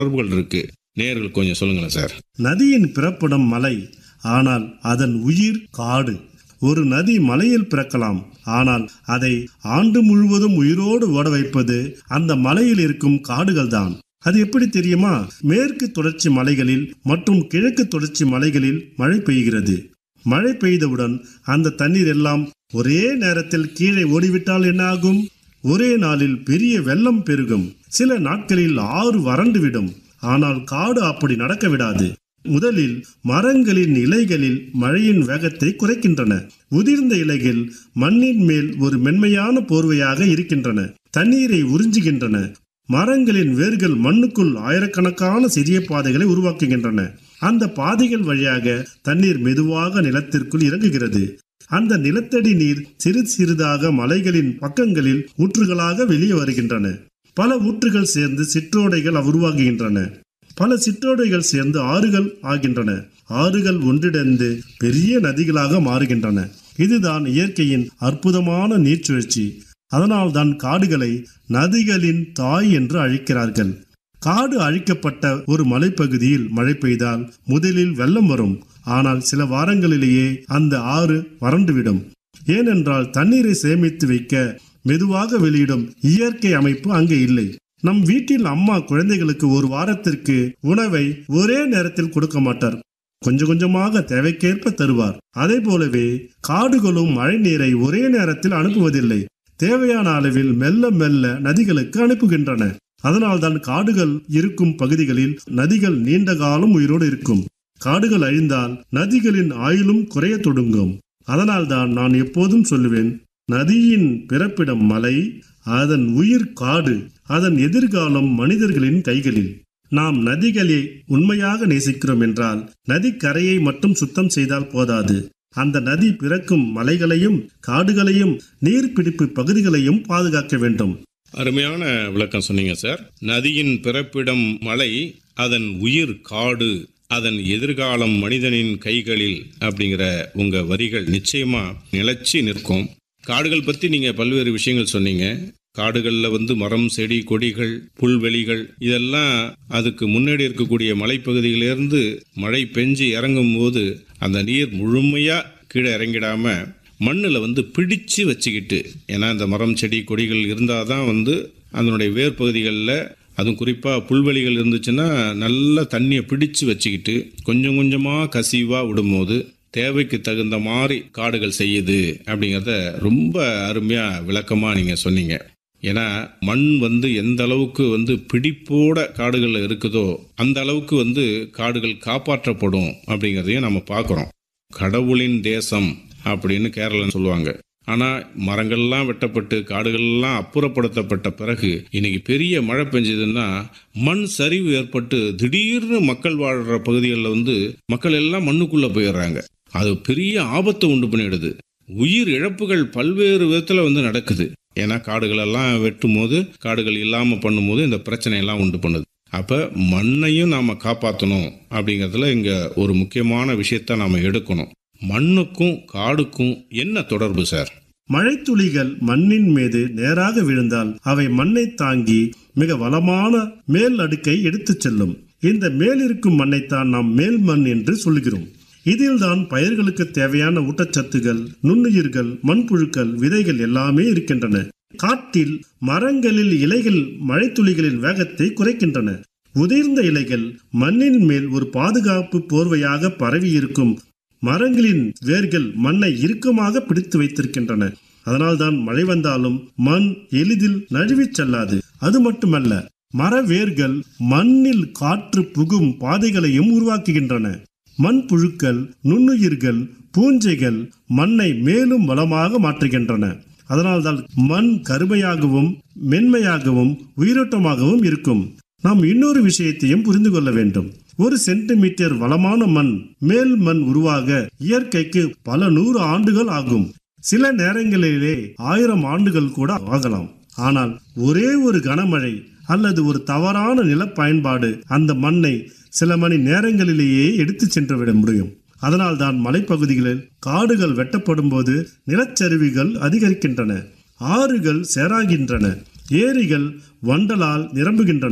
தொடர்புகள் இருக்கு நேர்கள் கொஞ்சம் சொல்லுங்களேன் சார் நதியின் பிறப்பிடம் மலை ஆனால் அதன் உயிர் காடு ஒரு நதி மலையில் பிறக்கலாம் ஆனால் அதை ஆண்டு முழுவதும் உயிரோடு ஓட வைப்பது அந்த மலையில் இருக்கும் காடுகள்தான் அது எப்படி தெரியுமா மேற்கு தொடர்ச்சி மலைகளில் மற்றும் கிழக்கு தொடர்ச்சி மலைகளில் மழை பெய்கிறது மழை பெய்தவுடன் அந்த தண்ணீர் எல்லாம் ஒரே நேரத்தில் கீழே ஓடிவிட்டால் என்ன ஆகும் ஒரே நாளில் பெரிய வெள்ளம் பெருகும் சில நாட்களில் ஆறு வறண்டுவிடும் ஆனால் காடு அப்படி நடக்க விடாது முதலில் மரங்களின் இலைகளில் மழையின் வேகத்தை குறைக்கின்றன உதிர்ந்த இலைகள் மண்ணின் மேல் ஒரு மென்மையான போர்வையாக இருக்கின்றன தண்ணீரை உறிஞ்சுகின்றன மரங்களின் வேர்கள் மண்ணுக்குள் ஆயிரக்கணக்கான சிறிய பாதைகளை உருவாக்குகின்றன அந்த பாதைகள் வழியாக தண்ணீர் மெதுவாக நிலத்திற்குள் இறங்குகிறது அந்த நிலத்தடி நீர் சிறு சிறிதாக மலைகளின் பக்கங்களில் ஊற்றுகளாக வெளியே வருகின்றன பல ஊற்றுகள் சேர்ந்து சிற்றோடைகள் உருவாகுகின்றன பல சிற்றோடைகள் சேர்ந்து ஆறுகள் ஆகின்றன ஆறுகள் ஒன்றிணைந்து பெரிய நதிகளாக மாறுகின்றன இதுதான் இயற்கையின் அற்புதமான நீர்ச்சுழற்சி அதனால்தான் காடுகளை நதிகளின் தாய் என்று அழைக்கிறார்கள் காடு அழிக்கப்பட்ட ஒரு மலைப்பகுதியில் மழை பெய்தால் முதலில் வெள்ளம் வரும் ஆனால் சில வாரங்களிலேயே அந்த ஆறு வறண்டுவிடும் ஏனென்றால் தண்ணீரை சேமித்து வைக்க மெதுவாக வெளியிடும் இயற்கை அமைப்பு அங்கே இல்லை நம் வீட்டில் அம்மா குழந்தைகளுக்கு ஒரு வாரத்திற்கு உணவை ஒரே நேரத்தில் கொடுக்க மாட்டார் கொஞ்சம் கொஞ்சமாக தேவைக்கேற்ப தருவார் அதே போலவே காடுகளும் மழை நீரை ஒரே நேரத்தில் அனுப்புவதில்லை தேவையான அளவில் மெல்ல மெல்ல நதிகளுக்கு அனுப்புகின்றன அதனால்தான் காடுகள் இருக்கும் பகுதிகளில் நதிகள் நீண்ட காலம் உயிரோடு இருக்கும் காடுகள் அழிந்தால் நதிகளின் ஆயுளும் குறைய தொடங்கும் அதனால்தான் நான் எப்போதும் சொல்லுவேன் நதியின் பிறப்பிடம் மலை அதன் உயிர் காடு அதன் எதிர்காலம் மனிதர்களின் கைகளில் நாம் நதிகளை உண்மையாக நேசிக்கிறோம் என்றால் நதிக்கரையை மட்டும் சுத்தம் செய்தால் போதாது அந்த நதி பிறக்கும் மலைகளையும் காடுகளையும் நீர்பிடிப்பு பகுதிகளையும் பாதுகாக்க வேண்டும் அருமையான விளக்கம் சொன்னீங்க சார் நதியின் பிறப்பிடம் மலை அதன் உயிர் காடு அதன் எதிர்காலம் மனிதனின் கைகளில் அப்படிங்கிற உங்க வரிகள் நிச்சயமா நிலைச்சி நிற்கும் காடுகள் பத்தி நீங்க பல்வேறு விஷயங்கள் சொன்னீங்க காடுகள்ல வந்து மரம் செடி கொடிகள் புல்வெளிகள் இதெல்லாம் அதுக்கு முன்னாடி இருக்கக்கூடிய மலைப்பகுதியிலிருந்து மழை பெஞ்சு இறங்கும் போது அந்த நீர் முழுமையா கீழே இறங்கிடாம மண்ணில் வந்து பிடிச்சு வச்சுக்கிட்டு ஏன்னா இந்த மரம் செடி கொடிகள் இருந்தால் தான் வந்து அதனுடைய வேர் பகுதிகளில் அதுவும் குறிப்பாக புல்வெளிகள் இருந்துச்சுன்னா நல்லா தண்ணியை பிடிச்சு வச்சுக்கிட்டு கொஞ்சம் கொஞ்சமாக கசிவாக விடும்போது தேவைக்கு தகுந்த மாதிரி காடுகள் செய்யுது அப்படிங்கிறத ரொம்ப அருமையாக விளக்கமாக நீங்கள் சொன்னீங்க ஏன்னா மண் வந்து எந்த அளவுக்கு வந்து பிடிப்போட காடுகளில் இருக்குதோ அந்த அளவுக்கு வந்து காடுகள் காப்பாற்றப்படும் அப்படிங்கிறதையும் நம்ம பார்க்குறோம் கடவுளின் தேசம் அப்படின்னு கேரளன்னு சொல்லுவாங்க ஆனால் மரங்கள்லாம் வெட்டப்பட்டு காடுகள்லாம் அப்புறப்படுத்தப்பட்ட பிறகு இன்னைக்கு பெரிய மழை பெஞ்சதுன்னா மண் சரிவு ஏற்பட்டு திடீர்னு மக்கள் வாழ்கிற பகுதிகளில் வந்து மக்கள் எல்லாம் மண்ணுக்குள்ளே போயிடுறாங்க அது பெரிய ஆபத்தை உண்டு பண்ணிடுது உயிர் இழப்புகள் பல்வேறு விதத்தில் வந்து நடக்குது ஏன்னா காடுகளெல்லாம் வெட்டும் போது காடுகள் இல்லாமல் பண்ணும்போது இந்த பிரச்சனையெல்லாம் உண்டு பண்ணுது அப்போ மண்ணையும் நாம் காப்பாற்றணும் அப்படிங்கிறதுல இங்கே ஒரு முக்கியமான விஷயத்த நாம் எடுக்கணும் மண்ணுக்கும் காடுக்கும் என்ன தொடர்பு சார் மழைத்துளிகள் மண்ணின் மீது நேராக விழுந்தால் அவை மண்ணை தாங்கி மிக வளமான மேல் அடுக்கை எடுத்துச் செல்லும் இந்த மேலிருக்கும் மண்ணைத்தான் நாம் மேல் மண் என்று சொல்கிறோம் இதில்தான் பயிர்களுக்கு தேவையான ஊட்டச்சத்துகள் நுண்ணுயிர்கள் மண்புழுக்கள் விதைகள் எல்லாமே இருக்கின்றன காட்டில் மரங்களில் இலைகள் மழைத்துளிகளின் வேகத்தை குறைக்கின்றன உதிர்ந்த இலைகள் மண்ணின் மேல் ஒரு பாதுகாப்பு போர்வையாக பரவி இருக்கும் மரங்களின் வேர்கள் மண்ணை இறுக்கமாக பிடித்து வைத்திருக்கின்றன அதனால்தான் மழை வந்தாலும் மண் எளிதில் நழுவிச் செல்லாது அது மட்டுமல்ல மர வேர்கள் மண்ணில் காற்று புகும் பாதைகளையும் உருவாக்குகின்றன மண் புழுக்கள் நுண்ணுயிர்கள் பூஞ்சைகள் மண்ணை மேலும் வளமாக மாற்றுகின்றன அதனால்தான் மண் கருமையாகவும் மென்மையாகவும் உயிரோட்டமாகவும் இருக்கும் நாம் இன்னொரு விஷயத்தையும் புரிந்து கொள்ள வேண்டும் ஒரு சென்டிமீட்டர் வளமான மண் மேல் மண் உருவாக இயற்கைக்கு பல நூறு ஆண்டுகள் ஆகும் சில நேரங்களிலே ஆயிரம் ஆண்டுகள் கூட ஆகலாம் ஆனால் ஒரே ஒரு கனமழை அல்லது ஒரு தவறான நில பயன்பாடு அந்த மண்ணை சில மணி நேரங்களிலேயே எடுத்து சென்று விட முடியும் அதனால்தான் மலைப்பகுதிகளில் காடுகள் வெட்டப்படும் போது நிலச்சரிவுகள் அதிகரிக்கின்றன ஆறுகள் சேராகின்றன ஏரிகள் வண்டலால் நிரம்புகின்றன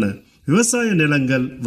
விவசாய நிலங்கள்